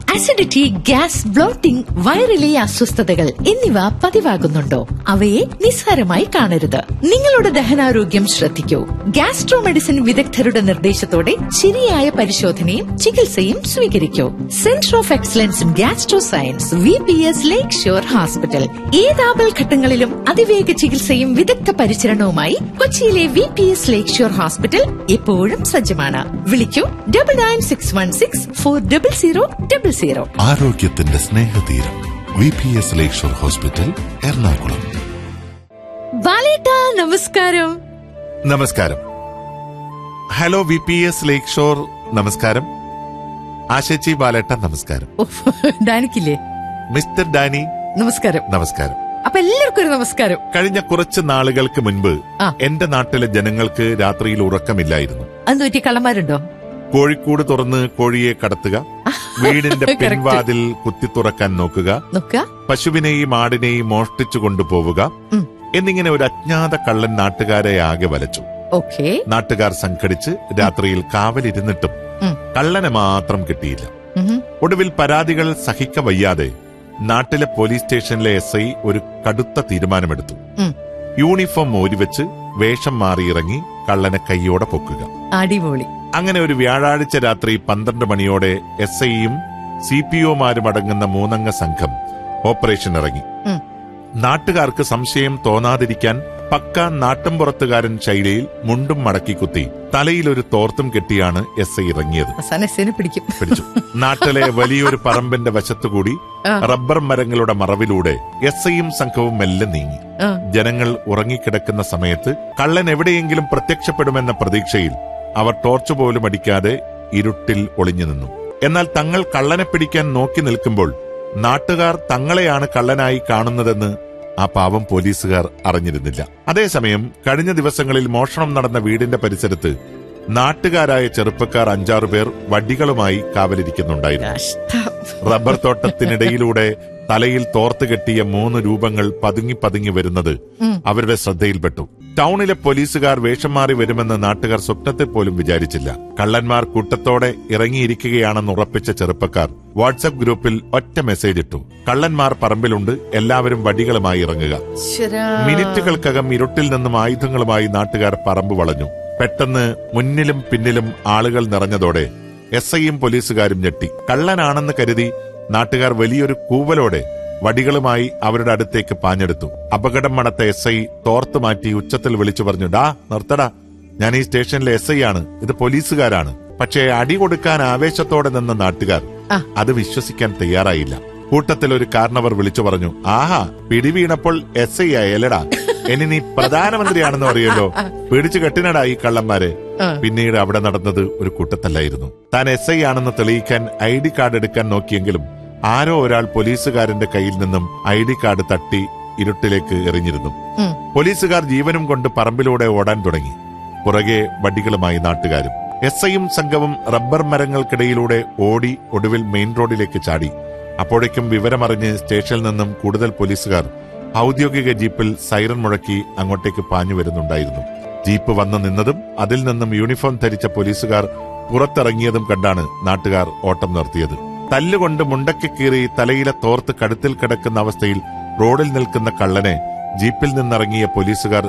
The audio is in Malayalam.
അസിഡിറ്റി ഗ്യാസ് ബ്ലോട്ടിംഗ് വയറിലെ അസ്വസ്ഥതകൾ എന്നിവ പതിവാകുന്നുണ്ടോ അവയെ നിസ്സാരമായി കാണരുത് നിങ്ങളുടെ ദഹനാരോഗ്യം ശ്രദ്ധിക്കൂ ഗ്യാസ്ട്രോ മെഡിസിൻ വിദഗ്ധരുടെ നിർദ്ദേശത്തോടെ ശരിയായ പരിശോധനയും ചികിത്സയും സ്വീകരിക്കൂ centre of excellence in gastro science V P S lake shore hospital ഏതാപൽ ഘട്ടങ്ങളിലും അതിവേഗ ചികിത്സയും വിദഗ്ധ പരിചരണവുമായി കൊച്ചിയിലെ V P S lake shore hospital എപ്പോഴും സജ്ജമാണ് വിളിക്കൂ double nine six one six four double zero double zero ആരോഗ്യത്തിന്റെ സ്നേഹതീരം വി പി എസ് ലേക്ഷോർ ഹോസ്പിറ്റൽ എറണാകുളം ബാലേട്ട നമസ്കാരം നമസ്കാരം hello V P S lake shore നമസ്കാരം ആശേച്ചി ബാലേട്ട നമസ്കാരം ഡാനിക്കില്ലേ മിസ്റ്റർ ഡാനി നമസ്കാരം നമസ്കാരം അപ്പൊ എല്ലാവർക്കും ഒരു നമസ്കാരം കഴിഞ്ഞ കുറച്ച് നാളുകൾക്ക് മുൻപ് ആ. എന്റെ നാട്ടിലെ ജനങ്ങൾക്ക് രാത്രിയിൽ ഉറക്കമില്ലായിരുന്നു അന്ന് പറ്റി കള്ളന്മാരുണ്ടോ കോഴിക്കൂട് തുറന്ന് കോഴിയെ കടത്തുക വീടിന്റെ Correct. പിൻവാതിൽ കുത്തി തുറക്കാൻ നോക്കുക നോക്ക പശുവിനെയും ആടിനെയും മോഷ്ടിച്ചു കൊണ്ടുപോവുക ഉം. എന്നിങ്ങനെ ഒരു അജ്ഞാത കള്ളൻ നാട്ടുകാരെ ആകെ വലച്ചു ഓക്കെ നാട്ടുകാർ സംഘടിച്ച് രാത്രിയിൽ കാവലിരുന്നിട്ടും ഉം. കള്ളനെ മാത്രം കിട്ടിയില്ല ഒടുവിൽ പരാതികൾ സഹിക്ക വയ്യാതെ നാട്ടിലെ പോലീസ് സ്റ്റേഷനിലെ എസ് ഐ ഒരു കടുത്ത തീരുമാനമെടുത്തു ഉം. യൂണിഫോം ഓരിവെച്ച് വേഷം മാറിയിറങ്ങി കള്ളനെ കൈയോടെ പൊക്കുക അടിപൊളി അങ്ങനെ ഒരു വ്യാഴാഴ്ച രാത്രി പന്ത്രണ്ട് മണിയോടെ എസ് ഐയും സി പി ഒമാരും അടങ്ങുന്ന മൂന്നംഗ സംഘം ഓപ്പറേഷൻ ഇറങ്ങി ഉം. നാട്ടുകാർക്ക് സംശയം തോന്നാതിരിക്കാൻ പക്ക നാട്ടിൻപുറത്തുകാരൻ ശൈലിയിൽ മുണ്ടും മടക്കി കുത്തി തലയിൽ ഒരു തോർത്തും കെട്ടിയാണ് എസ് ഐ ഇറങ്ങിയത് അവസാനം എസ്സിനെ പിടിക്കും പിടിച്ചു നാട്ടിലെ വലിയൊരു പറമ്പിന്റെ വശത്തുകൂടി ആ. റബ്ബർ മരങ്ങളുടെ മറവിലൂടെ എസ് ഐയും സംഘവും മെല്ലെ നീങ്ങി ആ. ജനങ്ങൾ ഉറങ്ങിക്കിടക്കുന്ന സമയത്ത് കള്ളൻ എവിടെയെങ്കിലും പ്രത്യക്ഷപ്പെടുമെന്ന പ്രതീക്ഷയിൽ അവർ ടോർച്ച് പോലും അടിക്കാതെ ഇരുട്ടിൽ ഒളിഞ്ഞു നിന്നു എന്നാൽ തങ്ങൾ കള്ളനെ പിടിക്കാൻ നോക്കി നിൽക്കുമ്പോൾ നാട്ടുകാർ തങ്ങളെയാണ് കള്ളനായി കാണുന്നതെന്ന് ആ പാവം പോലീസുകാർ അറിഞ്ഞിരുന്നില്ല അതേസമയം കഴിഞ്ഞ ദിവസങ്ങളിൽ മോഷണം നടന്ന വീടിന്റെ പരിസരത്ത് നാട്ടുകാരായ ചെറുപ്പക്കാർ അഞ്ചാറു പേർ വടികളുമായി കാവലിരിക്കുന്നുണ്ടായിരുന്നു കഷ്ടം റബ്ബർ തോട്ടത്തിനിടയിലൂടെ തലയിൽ തോർത്ത് കെട്ടിയ മൂന്ന് രൂപങ്ങൾ പതുങ്ങി പതുങ്ങി വരുന്നത് ഉം. അവരുടെ ശ്രദ്ധയിൽപ്പെട്ടു ടൗണിലെ പോലീസുകാർ വേഷം മാറി വരുമെന്ന് നാട്ടുകാർ സ്വപ്നത്തെ പോലും വിചാരിച്ചില്ല കള്ളന്മാർ കൂട്ടത്തോടെ ഇറങ്ങിയിരിക്കുകയാണെന്ന് ഉറപ്പിച്ച ചെറുപ്പക്കാർ വാട്സപ്പ് ഗ്രൂപ്പിൽ ഒറ്റ മെസ്സേജ് ഇട്ടു കള്ളന്മാർ പറമ്പിലുണ്ട് എല്ലാവരും വടികളുമായി ഇറങ്ങുക ശ്ശരാ. മിനിറ്റുകൾക്കകം ഇരുട്ടിൽ നിന്നും ആയുധങ്ങളുമായി നാട്ടുകാർ പറമ്പ് വളഞ്ഞു പെട്ടെന്ന് മുന്നിലും പിന്നിലും ആളുകൾ നിറഞ്ഞതോടെ എസ് ഐയും പോലീസുകാരും ഞെട്ടി കള്ളനാണെന്ന് കരുതി നാട്ടുകാർ വലിയൊരു കൂവലോടെ വടികളുമായി അവരുടെ അടുത്തേക്ക് പാഞ്ഞെടുത്തു അപകടം മണത്ത എസ് ഐ തോർത്ത് മാറ്റി ഉച്ചത്തിൽ വിളിച്ചു പറഞ്ഞു ഡാ നിർത്തടാ ഞാൻ ഈ സ്റ്റേഷനിലെ എസ് ഐ ആണ് ഇത് പോലീസുകാരാണ് പക്ഷേ അടി കൊടുക്കാൻ ആവേശത്തോടെ നിന്ന നാട്ടുകാർ ആ. അത് വിശ്വസിക്കാൻ തയ്യാറായില്ല കൂട്ടത്തിൽ ഒരു കാരണവർ വിളിച്ചു പറഞ്ഞു ആഹാ പിടിവീണപ്പോൾ എസ് ഐ ആയല്ലടാ ഇനി നീ പ്രധാനമന്ത്രിയാണെന്ന് അറിയല്ലോ പിടിച്ചു കെട്ടിനടാ ഈ കള്ളന്മാരെ ആ. പിന്നീട് അവിടെ നടന്നത് ഒരു കൂട്ടത്തല്ലായിരുന്നു താൻ എസ് ഐ ആണെന്ന് തെളിയിക്കാൻ ഐ ഡി കാർഡ് എടുക്കാൻ നോക്കിയെങ്കിലും ആരോ ഒരാൾ പോലീസുകാരന്റെ കയ്യിൽ നിന്നും ഐ ഡി കാർഡ് തട്ടി ഇരുട്ടിലേക്ക് എറിഞ്ഞിരുന്നു ഉം. പോലീസുകാർ ജീവനും കൊണ്ട് പറമ്പിലൂടെ ഓടാൻ തുടങ്ങി പുറകെ വടികളുമായി നാട്ടുകാരും എസ് ഐയും സംഘവും റബ്ബർ മരങ്ങൾക്കിടയിലൂടെ ഓടി ഒടുവിൽ മെയിൻ റോഡിലേക്ക് ചാടി അപ്പോഴേക്കും വിവരമറിഞ്ഞ് സ്റ്റേഷനിൽ നിന്നും കൂടുതൽ പോലീസുകാർ ഔദ്യോഗിക ജീപ്പിൽ സൈറൻ മുഴക്കി അങ്ങോട്ടേക്ക് പാഞ്ഞു വരുന്നുണ്ടായിരുന്നു ജീപ്പ് വന്നു നിന്നതും അതിൽ നിന്നും യൂണിഫോം ധരിച്ച പോലീസുകാർ പുറത്തിറങ്ങിയതും കണ്ടാണ് നാട്ടുകാർ ഓട്ടം നിർത്തിയത് തല്ലുകൊണ്ട് മുണ്ടയ്ക്ക് കീറി തലയിലെ തോർത്ത് കഴുത്തിൽ കിടക്കുന്ന അവസ്ഥയിൽ റോഡിൽ നിൽക്കുന്ന കള്ളനെ ജീപ്പിൽ നിന്നിറങ്ങിയ പോലീസുകാർ